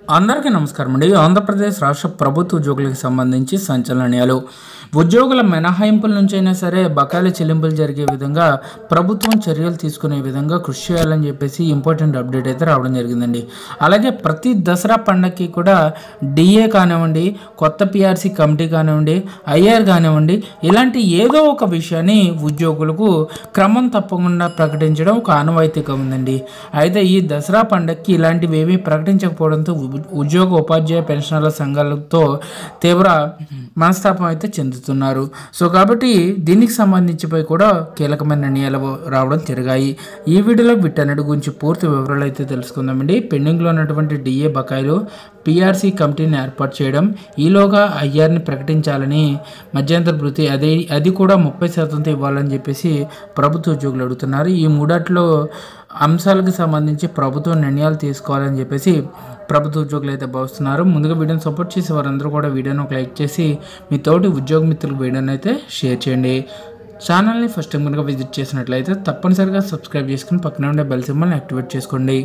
అందరికీ నమస్కారం అండి ఆంధ్రప్రదేశ్ రాష్ట్ర ప్రభుత్వ ఉద్యోగులకు సంబంధించి సంచలనాలు ఉద్యోగుల మినహాయింపుల నుంచి అయినా సరే బకాయిల చెల్లింపులు జరిగే విధంగా ప్రభుత్వం చర్యలు తీసుకునే విధంగా కృషి చేయాలని చెప్పేసి ఇంపార్టెంట్ అప్డేట్ అయితే రావడం జరిగిందండి అలాగే ప్రతి దసరా పండగకి కూడా డిఏ కానివ్వండి కొత్త పిఆర్సీ కమిటీ కానివ్వండి ఐఆర్ కానివ్వండి ఇలాంటి ఏదో ఒక విషయాన్ని ఉద్యోగులకు క్రమం తప్పకుండా ప్రకటించడం ఒక ఆనవాయితీగా ఉందండి అయితే ఈ దసరా పండగకి ఇలాంటివి ఏమీ ప్రకటించకపోవడంతో ఉ- ఉద్యోగ ఉపాధ్యాయ పెన్షనర్ల సంఘాలతో తీవ్ర మనస్తాపం అయితే చెందుతున్నారు సో కాబట్టి దీనికి సంబంధించిపై కూడా కీలకమైన నిర్ణయాలు రావడం జరిగాయి ఈ వీడియోలో వీటన్నిటి గురించి పూర్తి వివరాలు అయితే తెలుసుకుందామండి పెండింగ్లో ఉన్నటువంటి డిఏ బకాయిలు పిఆర్సీ కమిటీని ఏర్పాటు చేయడం ఈలోగా ఐఆర్ని ప్రకటించాలని మధ్యంతర భృతి అదే అది కూడా ముప్పై శాతంతో ఇవ్వాలని చెప్పేసి ప్రభుత్వ ఉద్యోగులు అడుగుతున్నారు ఈ మూడాట్లో అంశాలకు సంబంధించి ప్రభుత్వం నిర్ణయాలు తీసుకోవాలని చెప్పేసి ప్రభుత్వ ఉద్యోగులు అయితే భావిస్తున్నారు ముందుగా వీడియోని సపోర్ట్ చేసే వారందరూ కూడా వీడియోని ఒక లైక్ చేసి మీ తోటి ఉద్యోగ మిత్రులకు వీడియోని అయితే షేర్ చేయండి ఛానల్ని ఫస్ట్ టైం కనుక విజిట్ చేసినట్లయితే తప్పనిసరిగా సబ్స్క్రైబ్ చేసుకుని పక్కనే ఉండే బెల్ సింబల్ని యాక్టివేట్ చేసుకోండి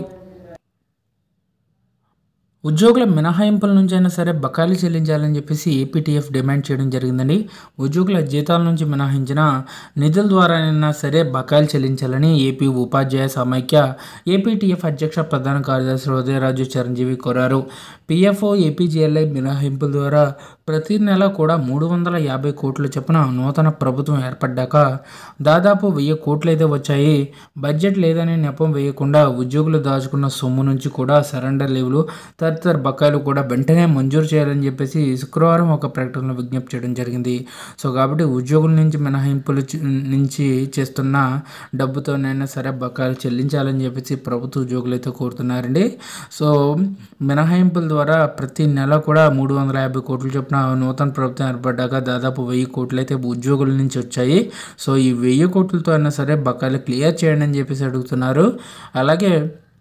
ఉద్యోగుల మినహాయింపుల నుంచైనా సరే బకాయిలు చెల్లించాలని చెప్పేసి ఏపీటీఎఫ్ డిమాండ్ చేయడం జరిగిందండి ఉద్యోగుల జీతాల నుంచి మినహాయించిన నిధుల ద్వారానైనా సరే బకాయిలు చెల్లించాలని ఏపీ ఉపాధ్యాయ సమైక్య ఏపీటీఎఫ్ అధ్యక్ష ప్రధాన కార్యదర్శి ఉదయరాజు చిరంజీవి కోరారు పిఎఫ్ఓ ఏపీజీఎల్ఐ మినహాయింపుల ద్వారా ప్రతి నెల కూడా మూడు వందల యాభై కోట్ల చొప్పున నూతన ప్రభుత్వం ఏర్పడ్డాక దాదాపు వెయ్యి కోట్లు అయితే వచ్చాయి బడ్జెట్ లేదని నెపం వేయకుండా ఉద్యోగులు దాచుకున్న సొమ్ము నుంచి కూడా సరెండర్ లీవ్లు తదితర బకాయిలు కూడా వెంటనే మంజూరు చేయాలని చెప్పేసి శుక్రవారం ఒక ప్రకటనలో విజ్ఞప్తి చేయడం జరిగింది సో కాబట్టి ఉద్యోగుల నుంచి మినహాయింపులు చే- నుంచి చేస్తున్న డబ్బుతోనైనా సరే బకాయిలు చెల్లించాలని చెప్పేసి ప్రభుత్వ ఉద్యోగులు అయితే కోరుతున్నారండి సో మినహాయింపుల ద్వారా ప్రతి నెల కూడా మూడు వందల యాభై కోట్ల చొప్పున నూతన ప్రభుత్వం ఏర్పడ్డాక దాదాపు వెయ్యి కోట్లు అయితే ఉద్యోగుల నుంచి వచ్చాయి సో ఈ వెయ్యి కోట్లతో అయినా సరే బకాయిలు క్లియర్ చేయండి అని చెప్పేసి అడుగుతున్నారు అలాగే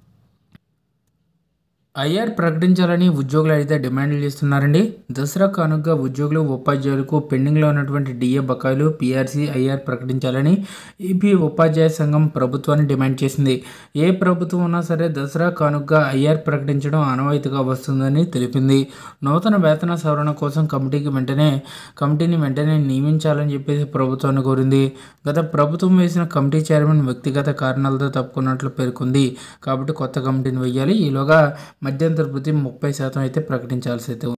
ఐఆర్ ప్రకటించాలని ఉద్యోగులు అయితే డిమాండ్లు చేస్తున్నారండి దసరా కానుకగా ఉద్యోగులు ఉపాధ్యాయులకు పెండింగ్లో ఉన్నటువంటి డిఏ బకాయిలు పిఆర్సీ ఐఆర్ ప్రకటించాలని ఏపీ ఉపాధ్యాయ సంఘం ప్రభుత్వాన్ని డిమాండ్ చేసింది ఏ ప్రభుత్వం ఉన్నా సరే దసరా కానుకగా ఐఆర్ ప్రకటించడం ఆనవాయితీగా వస్తుందని తెలిపింది నూతన వేతన సవరణ కోసం కమిటీకి వెంటనే కమిటీని వెంటనే నియమించాలని చెప్పేసి ప్రభుత్వాన్ని కోరింది గత ప్రభుత్వం వేసిన కమిటీ చైర్మన్ వ్యక్తిగత కారణాలతో తప్పుకున్నట్లు పేర్కొంది కాబట్టి కొత్త కమిటీని వేయాలి ఈలోగా మధ్యంతర భృతి ముప్పై శాతం అయితే ప్రకటించాల్సి అయితే ఉంది.